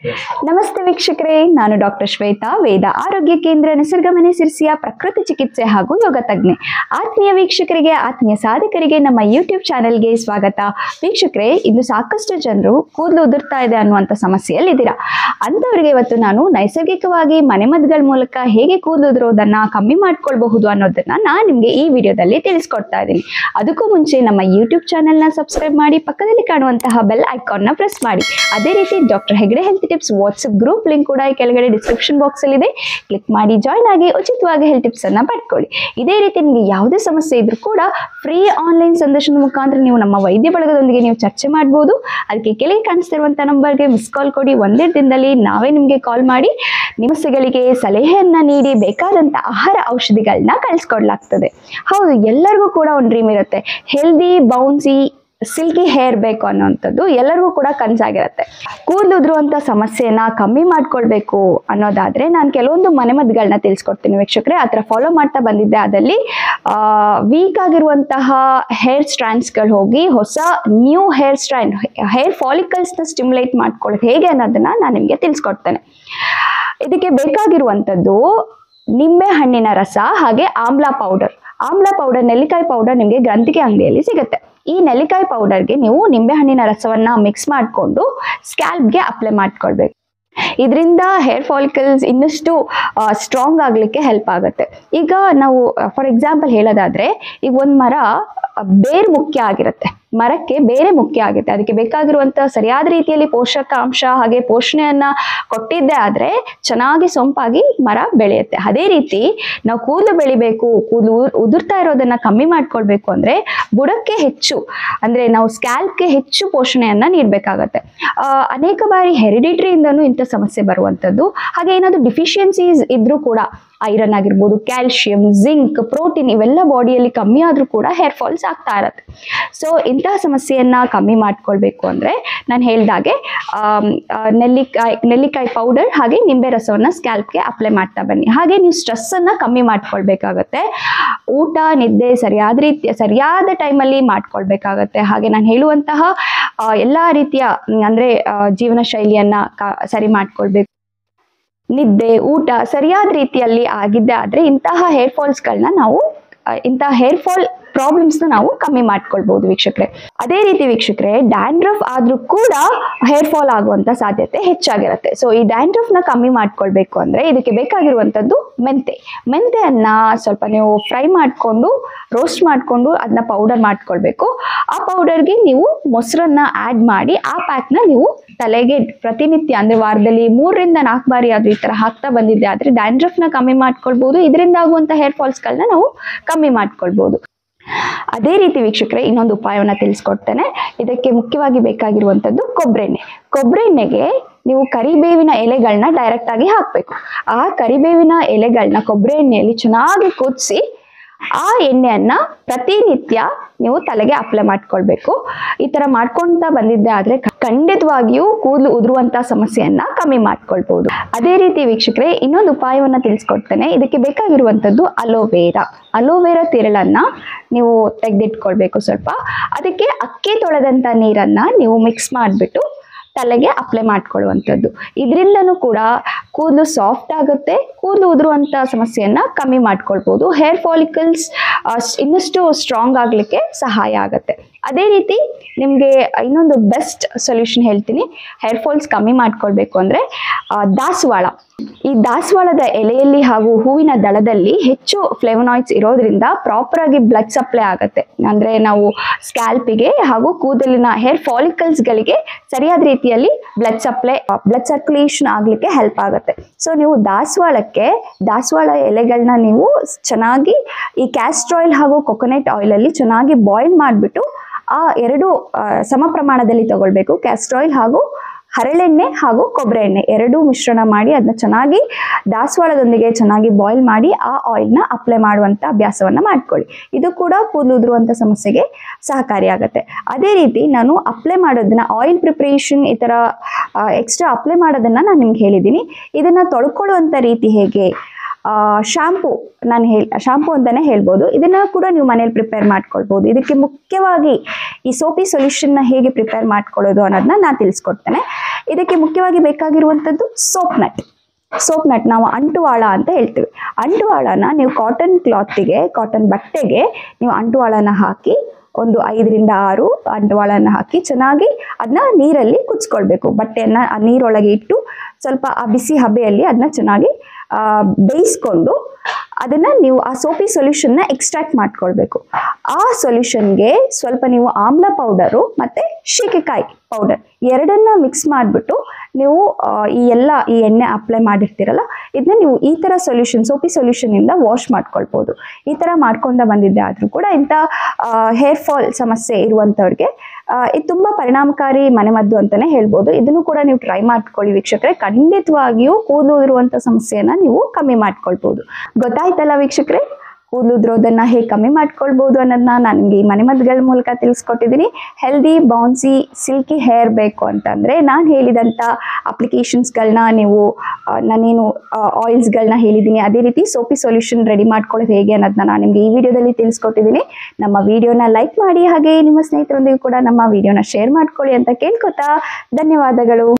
ನಮಸ್ತೆ ವೀಕ್ಷಕರೇ ನಾನು ಡಾಕ್ಟರ್ ಶ್ವೇತಾ ವೇದ ಆರೋಗ್ಯ ಕೇಂದ್ರ ನಿಸರ್ಗಮನೆ ಸಿರಿಸಿಯ ಪ್ರಕೃತಿ ಚಿಕಿತ್ಸೆ ಹಾಗೂ ಯೋಗ ತಜ್ಞೆ ಆತ್ಮೀಯ ವೀಕ್ಷಕರಿಗೆ ಆತ್ಮೀಯ ಸಾಧಕರಿಗೆ ನಮ್ಮ ಯೂಟ್ಯೂಬ್ ಚಾನೆಲ್ಗೆ ಸ್ವಾಗತ ವೀಕ್ಷಕರೇ ಇಂದು ಸಾಕಷ್ಟು ಜನರು ಕೂದಲು ಉದುರ್ತಾ ಇದೆ ಅನ್ನುವಂಥ ಸಮಸ್ಯೆಯಲ್ಲಿದ್ದೀರಾ ಅಂಥವ್ರಿಗೆ ಇವತ್ತು ನಾನು ನೈಸರ್ಗಿಕವಾಗಿ ಮನೆಮದ್ದುಗಳ ಮೂಲಕ ಹೇಗೆ ಕೂದಲು ಉದುರೋದನ್ನ ಕಮ್ಮಿ ಮಾಡ್ಕೊಳ್ಬಹುದು ಅನ್ನೋದನ್ನ ನಾನು ನಿಮಗೆ ಈ ವಿಡಿಯೋದಲ್ಲಿ ತಿಳಿಸ್ಕೊಡ್ತಾ ಇದ್ದೀನಿ ಅದಕ್ಕೂ ಮುಂಚೆ ನಮ್ಮ ಯೂಟ್ಯೂಬ್ ಚಾನೆಲ್ನ ಸಬ್ಸ್ಕ್ರೈಬ್ ಮಾಡಿ ಪಕ್ಕದಲ್ಲಿ ಕಾಣುವಂತಹ ಬೆಲ್ ಐಕಾನ್ನ ಪ್ರೆಸ್ ಮಾಡಿ ಅದೇ ರೀತಿ doctor Hegde health tips WhatsApp group link ಕೂಡ ಈ ಕೆಳಗಡೆ ಡಿಸ್ಕ್ರಿಪ್ಷನ್ ಬಾಕ್ಸ್ ಅಲ್ಲಿ ಇದೆ ಕ್ಲಿಕ್ ಮಾಡಿ ಜಾಯ್ನ್ ಆಗಿ ಉಚಿತವಾಗಿ ಹೆಲ್ತ್ ಟಿಪ್ಸ್ ಅನ್ನ ಪಡ್ಕೊಳ್ಳಿ ಇದೇ ರೀತಿ ನಿಮಗೆ ಯಾವುದೇ ಸಮಸ್ಯೆ ಇದ್ರೂ ಕೂಡ ಫ್ರೀ ಆನ್ಲೈನ್ ಸಂದರ್ಶನದ ಮುಖಾಂತರ ನೀವು ನಮ್ಮ ವೈದ್ಯ ಬಳಗದೊಂದಿಗೆ ನೀವು ಚರ್ಚೆ ಮಾಡ್ಬೋದು ಅದಕ್ಕೆ ಕೆಳಗೆ ಕಾಣಿಸ್ತಿರುವಂಥ ನಂಬರ್ಗೆ ಮಿಸ್ ಕಾಲ್ ಕೊಡಿ ಒಂದೇ ದಿನದಲ್ಲಿ ನಾವೇ ನಿಮಗೆ ಕಾಲ್ ಮಾಡಿ ಸಮಸ್ಯೆಗಳಿಗೆ ಸಲಹೆಯನ್ನ ನೀಡಿ ಬೇಕಾದಂಥ ಆಹಾರ ಔಷಧಿಗಳನ್ನ ಕಳಿಸ್ಕೊಡ್ಲಾಗ್ತದೆ ಹೌದು ಎಲ್ಲರಿಗೂ ಕೂಡ ಒಂದು ಡ್ರೀಮ್ ಇರುತ್ತೆ ಹೆಲ್ದಿ ಬೌನ್ಸಿ ಸಿಲ್ಕಿ ಹೇರ್ ಬೇಕು ಅನ್ನೋವಂಥದ್ದು ಎಲ್ಲರಿಗೂ ಕೂಡ ಕನಸಾಗಿರುತ್ತೆ ಕೂದಲು ಉದುರುವಂಥ ಸಮಸ್ಯೆನ ಕಮ್ಮಿ ಮಾಡ್ಕೊಳ್ಬೇಕು ಅನ್ನೋದಾದ್ರೆ ನಾನು ಕೆಲವೊಂದು ಮನೆಮದ್ದುಗಳನ್ನ ತಿಳಿಸ್ಕೊಡ್ತೀನಿ ವೀಕ್ಷಕರೇ ಆ ಥರ ಫಾಲೋ ಮಾಡ್ತಾ ಬಂದಿದ್ದೆ ಅದಲ್ಲಿ ವೀಕ್ ಆಗಿರುವಂತಹ ಹೇರ್ ಸ್ಟ್ರ್ಯಾಂಡ್ಸ್ಗಳು ಹೋಗಿ ಹೊಸ ನ್ಯೂ ಹೇರ್ ಸ್ಟ್ರ್ಯಾಂಡ್ ಹೇರ್ ಫಾಲಿಕಲ್ಸ್ನ ಸ್ಟಿಮ್ಯುಲೇಟ್ ಮಾಡ್ಕೊಳ್ಳೋದು ಹೇಗೆ ಅನ್ನೋದನ್ನ ನಾನು ನಿಮಗೆ ತಿಳಿಸ್ಕೊಡ್ತೇನೆ ಇದಕ್ಕೆ ಬೇಕಾಗಿರುವಂಥದ್ದು ನಿಂಬೆ ಹಣ್ಣಿನ ರಸ ಹಾಗೆ ಆಮ್ಲ ಪೌಡರ್ ಆಮ್ಲ ಪೌಡರ್ ನೆಲ್ಲಿಕಾಯಿ ಪೌಡರ್ ನಿಮಗೆ ಗ್ರಂಥಿಗೆ ಅಂಗಡಿಯಲ್ಲಿ ಸಿಗುತ್ತೆ ಈ ನೆಲ್ಲಿಕಾಯಿ ಪೌಡರ್ಗೆ ನೀವು ನಿಂಬೆ ಹಣ್ಣಿನ ರಸವನ್ನ ಮಿಕ್ಸ್ ಮಾಡಿಕೊಂಡು ಸ್ಕ್ಯಾಲ್ಪ್ಗೆ ಅಪ್ಲೈ ಮಾಡ್ಕೊಳ್ಬೇಕು ಇದರಿಂದ ಹೇರ್ ಫಾಲಿಕಲ್ಸ್ ಇನ್ನಷ್ಟು ಸ್ಟ್ರಾಂಗ್ ಆಗಲಿಕ್ಕೆ ಹೆಲ್ಪ್ ಆಗುತ್ತೆ ಈಗ ನಾವು ಫಾರ್ ಎಕ್ಸಾಂಪಲ್ ಹೇಳೋದಾದ್ರೆ ಈಗ ಒಂದು ಮರ ಬೇರ್ ಮುಖ್ಯ ಆಗಿರುತ್ತೆ ಮರಕ್ಕೆ ಬೇರೆ ಮುಖ್ಯ ಆಗುತ್ತೆ ಅದಕ್ಕೆ ಬೇಕಾಗಿರುವಂಥ ಸರಿಯಾದ ರೀತಿಯಲ್ಲಿ ಪೋಷಕಾಂಶ ಹಾಗೆ ಪೋಷಣೆಯನ್ನ ಕೊಟ್ಟಿದ್ದೇ ಆದರೆ ಚೆನ್ನಾಗಿ ಸೊಂಪಾಗಿ ಮರ ಬೆಳೆಯುತ್ತೆ ಅದೇ ರೀತಿ ನಾವು ಕೂದಲು ಬೆಳಿಬೇಕು ಕೂದಲು ಉದುರ್ತಾ ಇರೋದನ್ನ ಕಮ್ಮಿ ಮಾಡ್ಕೊಳ್ಬೇಕು ಅಂದ್ರೆ ಬುಡಕ್ಕೆ ಹೆಚ್ಚು ಅಂದ್ರೆ ನಾವು ಸ್ಕ್ಯಾಲ್ಪ್ಗೆ ಹೆಚ್ಚು ಪೋಷಣೆಯನ್ನ ನೀಡಬೇಕಾಗತ್ತೆ ಅನೇಕ ಬಾರಿ ಹೆರಿಡಿಟ್ರಿಯಿಂದನೂ ಇಂಥ ಸಮಸ್ಯೆ ಬರುವಂಥದ್ದು ಹಾಗೆ ಏನಾದರೂ ಡಿಫಿಷಿಯನ್ಸೀಸ್ ಇದ್ರೂ ಕೂಡ ಐರನ್ ಆಗಿರ್ಬೋದು ಕ್ಯಾಲ್ಶಿಯಂ ಜಿಂಕ್ ಪ್ರೋಟೀನ್ ಇವೆಲ್ಲ ಬಾಡಿಯಲ್ಲಿ ಕಮ್ಮಿ ಆದರೂ ಕೂಡ ಹೇರ್ ಫಾಲ್ಸ್ ಆಗ್ತಾ ಇರತ್ತೆ ಸೊ ಇಂತಹ ಸಮಸ್ಯೆಯನ್ನ ಕಮ್ಮಿ ಮಾಡ್ಕೊಳ್ಬೇಕು ಅಂದರೆ ನಾನು ಹೇಳ್ದಾಗೆ ಆಮ್, ಆ, ನೆಲ್ಲಿಕಾಯಿ ನೆಲ್ಲಿಕಾಯಿ ಪೌಡರ್ ಹಾಗೆ ನಿಂಬೆ ರಸವನ್ನು ಸ್ಕ್ಯಾಲ್ಪ್ಗೆ ಅಪ್ಲೈ ಮಾಡ್ತಾ ಬನ್ನಿ ಹಾಗೆ ನೀವು ಸ್ಟ್ರೆಸ್ಸನ್ನು ಕಮ್ಮಿ ಮಾಡ್ಕೊಳ್ಬೇಕಾಗತ್ತೆ ಊಟ ನಿದ್ದೆ ಸರಿಯಾದ ರೀತಿಯ ಸರಿಯಾದ ಟೈಮಲ್ಲಿ ಮಾಡ್ಕೊಳ್ಬೇಕಾಗತ್ತೆ ಹಾಗೆ ನಾನು ಹೇಳುವಂತಹ ಆ, ಎಲ್ಲ ರೀತಿಯ ಮ್, ಅಂದ್ರೆ ಆ, ಜೀವನ ಶೈಲಿಯನ್ನ ಕ- ಸರಿ ಮಾಡ್ಕೊಳ್ಬೇಕು ನಿದ್ದೆ ಊಟ ಸರಿಯಾದ ರೀತಿಯಲ್ಲಿ ಆಗಿದ್ದೆ ಆದರೆ ಇಂತಹ ಹೇರ್ ಫಾಲ್ಸ್ಗಳನ್ನ ನಾವು ಆ, ಇಂತಹ ಹೇರ್ ಫಾಲ್ ಪ್ರಾಬ್ಲಮ್ಸ್ನ ನಾವು ಕಮ್ಮಿ ಮಾಡ್ಕೊಳ್ಬಹುದು ವೀಕ್ಷಕರೇ ಅದೇ ರೀತಿ ವೀಕ್ಷಕರೇ ಡ್ಯಾಂಡ್ರಫ್ ಆದ್ರೂ ಕೂಡ ಹೇರ್ ಫಾಲ್ ಆಗುವಂತ ಸಾಧ್ಯತೆ ಹೆಚ್ಚಾಗಿರುತ್ತೆ ಸೊ ಈ ಡ್ಯಾಂಡ್ರಫ್ನ ಕಮ್ಮಿ ಮಾಡ್ಕೊಳ್ಬೇಕು ಅಂದ್ರೆ ಇದಕ್ಕೆ ಬೇಕಾಗಿರುವಂಥದ್ದು ಮೆಂತೆ ಮೆಂತೆಯನ್ನ ಸ್ವಲ್ಪ ನೀವು ಫ್ರೈ ಮಾಡಿಕೊಂಡು ರೋಸ್ಟ್ ಮಾಡಿಕೊಂಡು ಅದನ್ನ ಪೌಡರ್ ಮಾಡ್ಕೊಳ್ಬೇಕು ಆ ಪೌಡರ್ಗೆ ನೀವು ಮೊಸರನ್ನ ಆ್ಯಡ್ ಮಾಡಿ ಆ ಪ್ಯಾಕ್ನ ನೀವು ತಲೆಗೆ ಪ್ರತಿನಿತ್ಯ ಅಂದ್ರೆ ವಾರದಲ್ಲಿ ಮೂರರಿಂದ ನಾಲ್ಕು ಬಾರಿ ಆದ್ರೂ ಈ ತರ ಹಾಕ್ತಾ ಬಂದಿದ್ದೆ ಆದ್ರೆ ಡ್ಯಾಂಡ್ರಫ್ನ ಕಮ್ಮಿ ಮಾಡ್ಕೊಳ್ಬಹುದು ಇದರಿಂದ ಆಗುವಂತ ಹೇರ್ ಫಾಲ್ಸ್ಗಳನ್ನ ನಾವು ಕಮ್ಮಿ ಮಾಡ್ಕೊಳ್ಬಹುದು ಅದೇ ರೀತಿ ವೀಕ್ಷಕರೇ ಇನ್ನೊಂದು ಉಪಾಯವನ್ನು ತಿಳಿಸ್ಕೊಡ್ತೇನೆ ಇದಕ್ಕೆ ಮುಖ್ಯವಾಗಿ ಬೇಕಾಗಿರುವಂಥದ್ದು ಕೊಬ್ಬರೆಣ್ಣೆ ಕೊಬ್ಬರೆಣ್ಣೆಗೆ ನೀವು ಕರಿಬೇವಿನ ಎಲೆಗಳನ್ನ ಡೈರೆಕ್ಟ್ ಆಗಿ ಹಾಕಬೇಕು ಆ ಕರಿಬೇವಿನ ಎಲೆಗಳನ್ನ ಕೊಬ್ಬರಿ ಎಣ್ಣೆಯಲ್ಲಿ ಚೆನ್ನಾಗಿ ಕುದಿಸಿ ಆ ಎಣ್ಣೆಯನ್ನ ಪ್ರತಿನಿತ್ಯ ನೀವು ತಲೆಗೆ ಅಪ್ಲೈ ಮಾಡ್ಕೊಳ್ಬೇಕು ಈ ತರ ಮಾಡ್ಕೊಂತ ಬಂದಿದ್ದೆ ಆದ್ರೆ ಖಂಡಿತವಾಗಿಯೂ ಕೂದಲು ಉದುರುವಂತ ಸಮಸ್ಯೆಯನ್ನ ಕಮ್ಮಿ ಮಾಡ್ಕೊಳ್ಬಹುದು ಅದೇ ರೀತಿ ವೀಕ್ಷಕರೇ ಇನ್ನೊಂದು ಉಪಾಯವನ್ನ ತಿಳಿಸ್ಕೊಡ್ತೇನೆ ಇದಕ್ಕೆ ಬೇಕಾಗಿರುವಂತದ್ದು ಅಲೋವೇರಾ ಅಲೋವೇರಾ ತಿರಳನ್ನ ನೀವು ತೆಗೆದಿಟ್ಕೊಳ್ಬೇಕು ಸ್ವಲ್ಪ ಅದಕ್ಕೆ ಅಕ್ಕಿ ತೊಳೆದಂತ ನೀರನ್ನ ನೀವು ಮಿಕ್ಸ್ ಮಾಡಿಬಿಟ್ಟು ತಲೆಗೆ ಅಪ್ಲೈ ಮಾಡ್ಕೊಳ್ಳುವಂಥದ್ದು ಇದರಿಂದನೂ ಕೂಡ ಕೂದಲು ಸಾಫ್ಟ್ ಆಗುತ್ತೆ ಕೂದಲು ಉದುರುವಂಥ ಸಮಸ್ಯೆಯನ್ನ ಕಮ್ಮಿ ಮಾಡ್ಕೊಳ್ಬೋದು ಹೇರ್ ಫಾಲಿಕಲ್ಸ್ ಇನ್ನಷ್ಟು ಸ್ಟ್ರಾಂಗ್ ಆಗಲಿಕ್ಕೆ ಸಹಾಯ ಆಗುತ್ತೆ ಅದೇ ರೀತಿ ನಿಮಗೆ ಇನ್ನೊಂದು ಬೆಸ್ಟ್ ಸೊಲ್ಯೂಷನ್ ಹೇಳ್ತೀನಿ ಹೇರ್ ಫಾಲ್ಸ್ ಕಮ್ಮಿ ಮಾಡ್ಕೊಳ್ಬೇಕು ಅಂದರೆ ದಾಸವಾಳ ಈ ದಾಸವಾಳದ ಎಲೆಯಲ್ಲಿ ಹಾಗೂ ಹೂವಿನ ದಳದಲ್ಲಿ ಹೆಚ್ಚು ಫ್ಲೇವನಾಯ್ಡ್ಸ್ ಇರೋದ್ರಿಂದ ಪ್ರಾಪರ್ ಆಗಿ ಬ್ಲಡ್ ಸಪ್ಲೈ ಆಗುತ್ತೆ ಅಂದ್ರೆ ನಾವು ಸ್ಕ್ಯಾಲ್ಪಿಗೆ ಹಾಗೂ ಕೂದಲಿನ ಹೇರ್ ಫಾಲಿಕಲ್ಸ್ಗಳಿಗೆ ಸರಿಯಾದ ರೀತಿಯಲ್ಲಿ ಬ್ಲಡ್ ಸಪ್ಲೈ ಬ್ಲಡ್ ಸರ್ಕ್ಯುಲೇಷನ್ ಆಗಲಿಕ್ಕೆ ಹೆಲ್ಪ್ ಆಗುತ್ತೆ ಸೊ ನೀವು ದಾಸವಾಳಕ್ಕೆ ದಾಸವಾಳ ಎಲೆಗಳನ್ನ ನೀವು ಚೆನ್ನಾಗಿ ಈ ಕ್ಯಾಸ್ಟ್ರ್ ಆಯಿಲ್ ಹಾಗೂ ಕೊಕೊನೆಟ್ ಆಯಿಲಲ್ಲಿ ಚೆನ್ನಾಗಿ ಬಾಯ್ಲ್ ಮಾಡಿಬಿಟ್ಟು ಆ ಎರಡು ಆ, ಸಮ ಪ್ರಮಾಣದಲ್ಲಿ ತಗೊಳ್ಬೇಕು ಕ್ಯಾಸ್ಟ್ರ್ ಆಯಿಲ್ ಹಾಗೂ ಹರಳೆಣ್ಣೆ ಹಾಗೂ ಕೊಬ್ಬರಿ ಎಣ್ಣೆ ಎರಡೂ ಮಿಶ್ರಣ ಮಾಡಿ ಅದನ್ನ ಚೆನ್ನಾಗಿ ದಾಸವಾಳದೊಂದಿಗೆ ಚೆನ್ನಾಗಿ ಬಾಯ್ಲ್ ಮಾಡಿ ಆ ಆಯಿಲ್ನ ಅಪ್ಲೈ ಮಾಡುವಂಥ ಅಭ್ಯಾಸವನ್ನ ಮಾಡ್ಕೊಳ್ಳಿ ಇದು ಕೂಡ ಕೂದಲು ಉದುರುವಂಥ ಸಮಸ್ಯೆಗೆ ಸಹಕಾರಿಯಾಗುತ್ತೆ ಅದೇ ರೀತಿ ನಾನು ಅಪ್ಲೈ ಮಾಡೋದನ್ನ ಆಯಿಲ್ ಪ್ರಿಪ್ರೇಷನ್ ಈ ಥರ ಎಕ್ಸ್ಟ್ರಾ ಅಪ್ಲೈ ಮಾಡೋದನ್ನ ನಾನು ನಿಮ್ಗೆ ಹೇಳಿದ್ದೀನಿ ಇದನ್ನ ತೊಳ್ಕೊಳ್ಳುವಂಥ ರೀತಿ ಹೇಗೆ ಶಾಂಪು ನಾನು ಹೇಳಿ ಶಾಂಪು ಅಂತಲೇ ಹೇಳ್ಬೋದು ಇದನ್ನು ಕೂಡ ನೀವು ಮನೇಲಿ ಪ್ರಿಪೇರ್ ಮಾಡ್ಕೊಳ್ಬೋದು ಇದಕ್ಕೆ ಮುಖ್ಯವಾಗಿ ಈ ಸೋಪಿ ಸೊಲ್ಯೂಷನ್ನ ಹೇಗೆ ಪ್ರಿಪೇರ್ ಮಾಡ್ಕೊಳ್ಳೋದು ಅನ್ನೋದನ್ನ ನಾನು ತಿಳಿಸ್ಕೊಡ್ತೇನೆ ಇದಕ್ಕೆ ಮುಖ್ಯವಾಗಿ ಬೇಕಾಗಿರುವಂಥದ್ದು ಸೋಪ್ ನಟ್ ಸೋಪ್ ನಟ್ ನಾವು ಅಂಟುವಾಳ ಅಂತ ಹೇಳ್ತೀವಿ ಅಂಟುವಾಳನ ನೀವು ಕಾಟನ್ ಕ್ಲಾತಿಗೆ ಕಾಟನ್ ಬಟ್ಟೆಗೆ ನೀವು ಅಂಟುವಾಳನ ಹಾಕಿ ಒಂದು ಐದರಿಂದ ಆರು ಅಂಟುವಾಳನ ಹಾಕಿ ಚೆನ್ನಾಗಿ ಅದನ್ನ ನೀರಲ್ಲಿ ಕುದಿಸ್ಕೊಳ್ಬೇಕು ಬಟ್ಟೆಯನ್ನ ಆ ನೀರೊಳಗೆ ಇಟ್ಟು ಸ್ವಲ್ಪ ಆ ಬಿಸಿ ಹಬೆಯಲ್ಲಿ ಅದನ್ನ ಚೆನ್ನಾಗಿ ಆ, ಬೇಯಿಸ್ಕೊಂಡು ಅದನ್ನ ನೀವು ಆ ಸೋಪಿ ಸೊಲ್ಯೂಷನ್ನ ಎಕ್ಸ್ಟ್ರಾಕ್ಟ್ ಮಾಡ್ಕೊಳ್ಬೇಕು ಆ ಸೊಲ್ಯೂಷನ್ಗೆ ಸ್ವಲ್ಪ ನೀವು ಆಮ್ಲ ಪೌಡರು ಮತ್ತೆ ಶೀಕೆಕಾಯಿ ಪೌಡರ್ ಎರಡನ್ನ ಮಿಕ್ಸ್ ಮಾಡಿಬಿಟ್ಟು ನೀವು ಆ, ಈ ಎಲ್ಲ ಈ ಎಣ್ಣೆ ಅಪ್ಲೈ ಮಾಡಿರ್ತೀರಲ್ಲ ಇದನ್ನ ನೀವು ಈ ಥರ ಸೊಲ್ಯೂಷನ್ ಸೋಪಿ ಸೊಲ್ಯೂಷನಿಂದ ವಾಶ್ ಮಾಡ್ಕೊಳ್ಬೋದು ಈ ಥರ ಮಾಡ್ಕೊಂಡ ಬಂದಿದ್ದೆ ಆದರೂ ಕೂಡ ಇಂಥ ಹೇರ್ ಫಾಲ್ ಸಮಸ್ಯೆ ಇರುವಂಥವ್ರಿಗೆ ಆ, ಇದು ತುಂಬ ಪರಿಣಾಮಕಾರಿ ಮನೆಮದ್ದು ಅಂತಲೇ ಹೇಳ್ಬೋದು ಇದನ್ನು ಕೂಡ ನೀವು ಟ್ರೈ ಮಾಡ್ಕೊಳ್ಳಿ ವೀಕ್ಷಕರೇ ಖಂಡಿತವಾಗಿಯೂ ಕೂದಲು ಇರುವಂಥ ಸಮಸ್ಯೆನ ನೀವು ಕಮ್ಮಿ ಮಾಡ್ಕೊಳ್ಬೋದು ಗೊತ್ತಾಯ್ತಲ್ಲ ವೀಕ್ಷಕರೇ ಕೂದಲು ಉದ್ರೋದನ್ನ ಹೇಗೆ ಕಮ್ಮಿ ಮಾಡ್ಕೊಳ್ಬೋದು ಅನ್ನೋದನ್ನ ನಾನು ನಿಮಗೆ ಈ ಮನೆಮದ್ದುಗಳ ಮೂಲಕ ತಿಳಿಸ್ಕೊಟ್ಟಿದ್ದೀನಿ ಹೆಲ್ದಿ ಬೌನ್ಸಿ ಸಿಲ್ಕಿ ಹೇರ್ ಬೇಕು ಅಂತಂದರೆ ನಾನು ಹೇಳಿದಂಥ ಅಪ್ಲಿಕೇಶನ್ಸ್ಗಳನ್ನ ನೀವು ಆ, ನಾನೇನು ಆಯಿಲ್ಸ್ಗಳನ್ನ ಹೇಳಿದ್ದೀನಿ ಅದೇ ರೀತಿ ಸೋಪಿ ಸೊಲ್ಯೂಷನ್ ರೆಡಿ ಮಾಡ್ಕೊಳ್ಳೋದು ಹೇಗೆ ಅನ್ನೋದನ್ನ ನಾನು ನಿಮಗೆ ಈ ವಿಡಿಯೋದಲ್ಲಿ ತಿಳಿಸ್ಕೊಟ್ಟಿದ್ದೀನಿ ನಮ್ಮ ವಿಡಿಯೋನ ಲೈಕ್ ಮಾಡಿ ಹಾಗೆ ನಿಮ್ಮ ಸ್ನೇಹಿತರೊಂದಿಗೂ ಕೂಡ ನಮ್ಮ ವಿಡಿಯೋನ ಶೇರ್ ಮಾಡ್ಕೊಳ್ಳಿ ಅಂತ ಕೇಳ್ಕೊತಾ ಧನ್ಯವಾದಗಳು